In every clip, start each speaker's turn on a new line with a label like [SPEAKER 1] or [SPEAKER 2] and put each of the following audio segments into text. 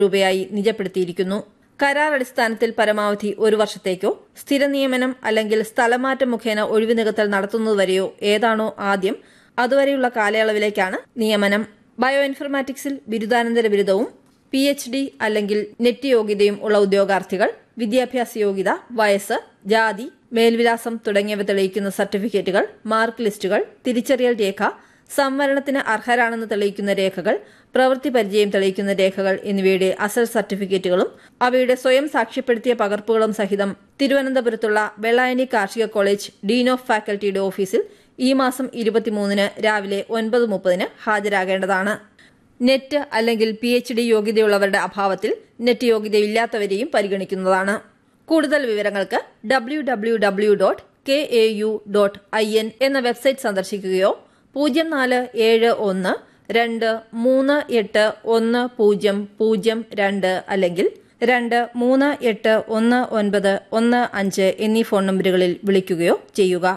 [SPEAKER 1] രൂപയായി നിജപ്പെടുത്തിയിരിക്കുന്നു കരാർ അടിസ്ഥാനത്തിൽ പരമാവധി ഒരു വർഷത്തേക്കോ സ്ഥിര നിയമനം അല്ലെങ്കിൽ സ്ഥലമാറ്റം മുഖേന ഒഴിവ് നികത്തൽ നടത്തുന്നതുവരെയോ ഏതാണോ ആദ്യം അതുവരെയുള്ള കാലയളവിലേക്കാണ് നിയമനം ബയോ ഇൻഫർമാറ്റിക്സിൽ ബിരുദാനന്തര ബിരുദവും പി എച്ച് ഡി അല്ലെങ്കിൽ നെറ്റ് യോഗ്യതയും ഉള്ള ഉദ്യോഗാർത്ഥികൾ വിദ്യാഭ്യാസ യോഗ്യത വയസ്സ് ജാതി മേൽവിലാസം തുടങ്ങിയവ തെളിയിക്കുന്ന സർട്ടിഫിക്കറ്റുകൾ മാർക്ക് ലിസ്റ്റുകൾ തിരിച്ചറിയൽ രേഖ സംവരണത്തിന് അർഹരാണെന്ന് തെളിയിക്കുന്ന രേഖകൾ പ്രവൃത്തി പരിചയം തെളിയിക്കുന്ന രേഖകൾ എന്നിവയുടെ അസൽ സർട്ടിഫിക്കറ്റുകളും അവയുടെ സ്വയം സാക്ഷ്യപ്പെടുത്തിയ പകർപ്പുകളും സഹിതം തിരുവനന്തപുരത്തുള്ള വെള്ളായണി കാർഷിക കോളേജ് ഡീൻ ഓഫ് ഫാക്കൽറ്റിയുടെ ഓഫീസിൽ ഈ മാസം ഇരുപത്തിമൂന്നിന് രാവിലെ ഒൻപത് മുപ്പതിന് ഹാജരാകേണ്ടതാണ് നെറ്റ് അല്ലെങ്കിൽ പി എച്ച് ഡി യോഗ്യതയുള്ളവരുടെ അഭാവത്തിൽ നെറ്റ് യോഗ്യതയില്ലാത്തവരെയും പരിഗണിക്കുന്നതാണ് കൂടുതൽ വിവരങ്ങൾക്ക് W W W dot K A U dot I N എന്ന വെബ്സൈറ്റ് സന്ദർശിക്കുകയോ പൂജ്യം നാല് ഏഴ് ഒന്ന് രണ്ട് മൂന്ന് എട്ട് ഒന്ന് പൂജ്യം പൂജ്യം രണ്ട് അല്ലെങ്കിൽ രണ്ട് മൂന്ന് എട്ട് ഒന്ന് ഒൻപത് ഒന്ന് അഞ്ച് എന്നീ ഫോൺ നമ്പറുകളിൽ വിളിക്കുകയോ ചെയ്യുക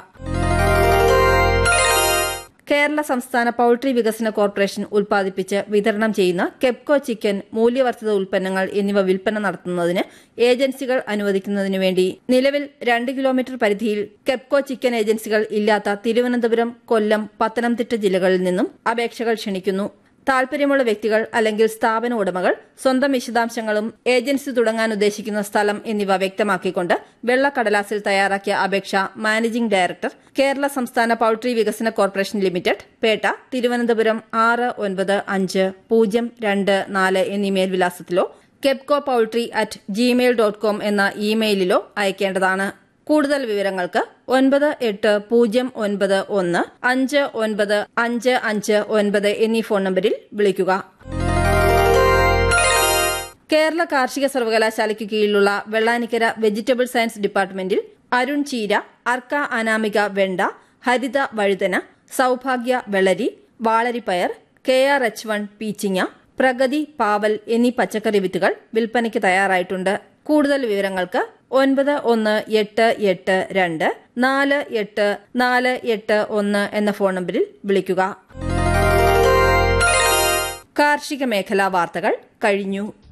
[SPEAKER 1] കേരള സംസ്ഥാന പൌൾട്രി വികസന കോർപ്പറേഷൻ ഉൽപ്പാദിപ്പിച്ച് വിതരണം ചെയ്യുന്ന കെപ്കോ ചിക്കൻ മൂല്യവർദ്ധിത ഉൽപ്പന്നങ്ങൾ എന്നിവ വിൽപ്പന നടത്തുന്നതിന് ഏജൻസികൾ അനുവദിക്കുന്നതിനു വേണ്ടി നിലവിൽ രണ്ട് കിലോമീറ്റർ പരിധിയിൽ കെപ്കോ ചിക്കൻ ഏജൻസികൾ ഇല്ലാത്ത തിരുവനന്തപുരം കൊല്ലം പത്തനംതിട്ട ജില്ലകളിൽ നിന്നും അപേക്ഷകൾ ക്ഷണിക്കുന്നു താൽപര്യമുള്ള വ്യക്തികൾ അല്ലെങ്കിൽ സ്ഥാപന ഉടമകൾ സ്വന്തം വിശദാംശങ്ങളും ഏജൻസി തുടങ്ങാൻ ഉദ്ദേശിക്കുന്ന സ്ഥലം എന്നിവ വ്യക്തമാക്കിക്കൊണ്ട് വെള്ളക്കടലാസിൽ തയ്യാറാക്കിയ അപേക്ഷ മാനേജിംഗ് ഡയറക്ടർ കേരള സംസ്ഥാന പൌൾട്രി വികസന കോർപ്പറേഷൻ ലിമിറ്റഡ് പേട്ട തിരുവനന്തപുരം ആറ് ഒൻപത് അഞ്ച് പൂജ്യം രണ്ട് നാല് എന്നീ മേൽവിലാസത്തിലോ KEPCO poultry at Gmail dot com എന്ന ഇമെയിലിലോ അയക്കേണ്ടതാണ് കൂടുതൽ വിവരങ്ങൾക്ക് ഒൻപത് എട്ട് പൂജ്യം ഒൻപത് ഒന്ന് അഞ്ച് ഒൻപത് അഞ്ച് അഞ്ച് ഒൻപത് എന്നീ ഫോൺ നമ്പറിൽ വിളിക്കുക കേരള കാർഷിക സർവകലാശാലയ്ക്ക് കീഴിലുള്ള വെള്ളാനിക്കര വെജിറ്റബിൾ സയൻസ് ഡിപ്പാർട്ട്മെന്റിൽ അരുൺ ചീര അർക്ക അനാമിക വെണ്ട ഹരിത വഴുതന സൌഭാഗ്യ വെള്ളരി വാളരിപ്പയർ കെ ആർ എച്ച് വൺ പീച്ചിങ്ങ പ്രഗതി പാവൽ എന്നീ പച്ചക്കറി വിത്തുകൾ വിൽപ്പനയ്ക്ക് തയ്യാറായിട്ടുണ്ട് കൂടുതൽ വിവരങ്ങൾക്ക് ഒൻപത് ഒന്ന് എട്ട് എട്ട് രണ്ട് നാല് എട്ട് നാല് എട്ട് ഒന്ന് എന്ന ഫോൺ നമ്പറിൽ വിളിക്കുക കാർഷിക മേഖലാ വാർത്തകൾ കഴിഞ്ഞു